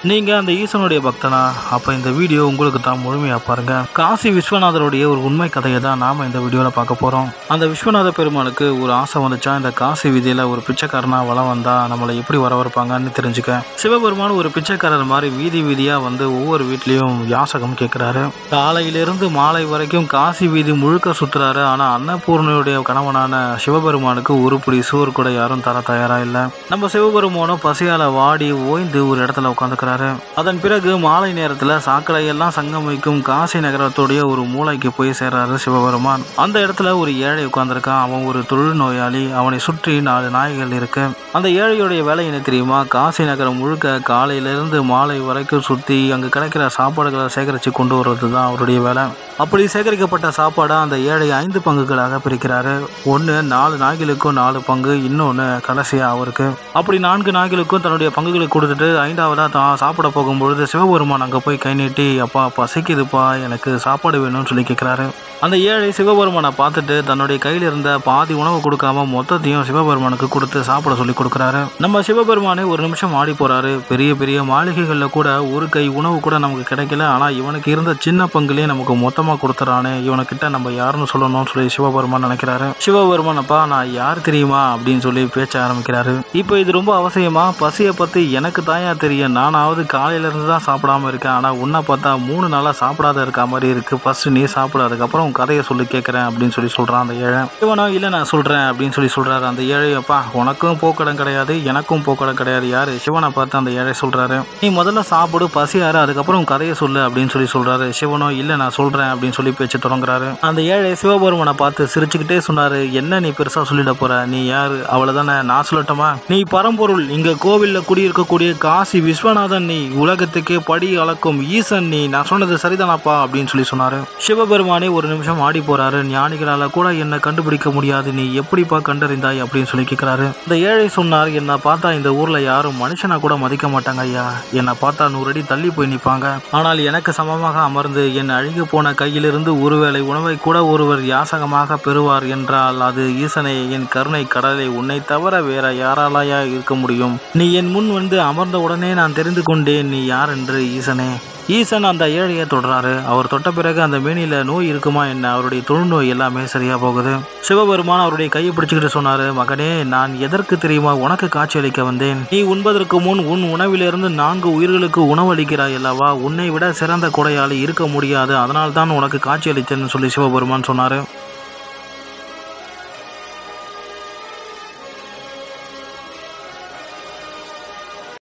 நீங்க அந்த ஈசனுடைய பக்தனா அப்ப இந்த வீடியோ உங்களுக்கு தான் முழுமையா பாருங்க காசி விஸ்வநாதருடைய ஒரு உண்மை கதையை தான் நாம இந்த வீடியோல பார்க்க போறோம் அந்த விஸ்வநாத பெருமாளுக்கு ஒரு ஆசை வந்துச்சா இந்த காசி வீதியில ஒரு பிச்சைக்காரனா வளம் வந்தா நம்மளை எப்படி வரவழைப்பாங்கன்னு தெரிஞ்சுக்க சிவபெருமான் ஒரு பிச்சைக்காரர் மாதிரி வீதி வீதியா வந்து ஒவ்வொரு வீட்லயும் யாசகம் கேட்கிறாரு காலையிலிருந்து மாலை வரைக்கும் காசி வீதி முழுக்க சுத்துறாரு ஆனா அன்னபூர்ணியுடைய கணவனான சிவபெருமானுக்கு ஒரு பிடி சோறு கூட யாரும் தர தயாரா இல்ல நம்ம சிவபெருமானும் பசியால வாடி ஓய்ந்து ஒரு இடத்துல உட்காந்துக்கிறாரு அதன் பிறகு மாலை நேரத்துல சாக்கடையெல்லாம் சங்கமிக்கும் காசி நகரத்துடைய ஒரு மூளைக்கு போய் சேர்றாரு சிவபெருமான் அந்த இடத்துல ஒரு ஏழை உட்கார்ந்திருக்கான் அவன் ஒரு தொழில் நோயாளி அவனை சுற்றி நாலு நாய்கள் இருக்கு அந்த ஏழையுடைய வேலை என்ன தெரியுமா காசி நகரம் முழுக்க காலையிலிருந்து மாலை வரைக்கும் சுத்தி அங்க கிடைக்கிற சாப்பாடுகளை சேகரித்து கொண்டு வர்றது தான் அவருடைய வேலை அப்படி சேகரிக்கப்பட்ட சாப்பாடை அந்த ஏழை ஐந்து பங்குகளாக பிரிக்கிறாரு ஒன்று நாலு நாய்களுக்கும் நாலு பங்கு இன்னொன்று கடைசியாக அவருக்கு அப்படி நான்கு நாய்களுக்கும் தன்னுடைய பங்குகளை கொடுத்துட்டு ஐந்தாவதாக தான் சாப்பிட போகும்பொழுது சிவபெருமான் அங்கே போய் கை நீட்டி அப்பா பசிக்குதுப்பா எனக்கு சாப்பாடு வேணும்னு சொல்லி கேட்குறாரு அந்த ஏழை சிவபெருமானை பார்த்துட்டு தன்னுடைய கையில் இருந்த பாதி உணவு கொடுக்காம மொத்தத்தையும் சிவபெருமானுக்கு கொடுத்து சாப்பிட சொல்லி கொடுக்குறாரு நம்ம சிவபெருமானே ஒரு நிமிஷம் ஆடி போறாரு பெரிய பெரிய மாளிகைகளில் கூட ஒரு கை உணவு கூட நமக்கு கிடைக்கல ஆனால் இவனுக்கு இருந்த சின்ன பங்குலேயே நமக்கு மொத்தமாக கொடுத்துறானே இவனுக்கிட்ட நம்ம யாருன்னு சொல்லணும்னு சொல்லி சிவபெருமான் நினைக்கிறாரு சிவபெருமான் அப்பா நான் யார் தெரியுமா அப்படின்னு சொல்லி பேச்ச ஆரம்பிக்கிறாரு இப்போ இது ரொம்ப அவசியமா பசியை பற்றி எனக்கு தாயா தெரியும் நானாவது காலையில இருந்து தான் சாப்பிடாம இருக்கேன் ஆனால் உன்னை பார்த்தா மூணு நாளாக சாப்பிடாத இருக்க மாதிரி இருக்கு ஃபர்ஸ்ட் நீ சாப்பிடு அதுக்கப்புறம் உன் கதையை சொல்லி கேட்குறேன் அப்படின்னு சொல்லி சொல்கிறான் அந்த ஏழை இவனோ இல்லை நான் சொல்கிறேன் அப்படின்னு சொல்லி சொல்கிறாரு அந்த ஏழை அப்பா உனக்கும் போக்கடம் கிடையாது எனக்கும் போக்கடம் கிடையாது யார் சிவனை பார்த்து அந்த ஏழை சொல்கிறாரு நீ முதல்ல சாப்பிடு பசியாரு அதுக்கப்புறம் உன் கதையை சொல்லு அப்படின்னு சொல்லி சொல்கிறாரு சிவனோ இல்லை நான் சொல்கிறேன் அப்படின்னு சொல்லி பேச்சு தொடங்குறாரு அந்த ஏழை சிவபெருமனை பார்த்து சிரிச்சுக்கிட்டே சொன்னாரு என்ன நீ பெருசாக சொல்லிட போற நீ யார் அவ்வளோதானே நான் சொல்லட்டுமா நீ பரம்பொருள் இங்க கோவில்ல குடியிருக்கக்கூடிய காசி விஸ்வநாதன் நீ உலகத்துக்கே படி அளக்கும் ஈசன் நீ நான் சொன்னது சரிதானாப்பா அப்படின்னு சொல்லி சொன்னாரு சிவபெருமானே ஒரு நிமிஷம் ஆடி போறாரு ஞானிகளால கூட என்ன கண்டுபிடிக்க முடியாது நீ எப்படிப்பா கண்டறிந்தாய் அப்படின்னு சொல்லி கேட்கிறாரு இந்த ஏழை சொன்னார் என்னை பார்த்தா இந்த ஊர்ல யாரும் மனுஷனா கூட மதிக்க மாட்டாங்க ஐயா என்னை பார்த்தா நூறு அடி தள்ளி போய் நிற்பாங்க ஆனால் எனக்கு சமமாக அமர்ந்து என் அழுகி போன கையிலிருந்து ஒருவேளை உணவை கூட ஒருவர் யாசகமாக பெறுவார் என்றால் அது ஈசனை என் கருணை கடலை உன்னை தவிர வேற யாராலாயா இருக்க முடியும் நீ என் முன் வந்து அமர்ந்த உடனே நான் தெரிந்து கொண்டேன் நீ யார் என்று ஈசனே ஈசன் அந்த ஏழையை தொடுறாரு அவர் தொட்ட பிறகு அந்த மேனில நோய் இருக்குமா என்ன அவருடைய தொழுநோய் எல்லாமே சரியா போகுது சிவபெருமான் அவருடைய கையை பிடிச்சுக்கிட்டு சொன்னாரு மகனே நான் எதற்கு தெரியுமா உனக்கு காட்சி அளிக்க வந்தேன் நீ உண்பதற்கு முன் உன் உணவிலிருந்து நான்கு உயிர்களுக்கு உணவளிக்கிறாய் அல்லவா உன்னை விட சிறந்த கொடையாளி இருக்க முடியாது அதனால் தான் உனக்கு காட்சி அளித்தேன்னு சொல்லி சிவபெருமான் சொன்னாரு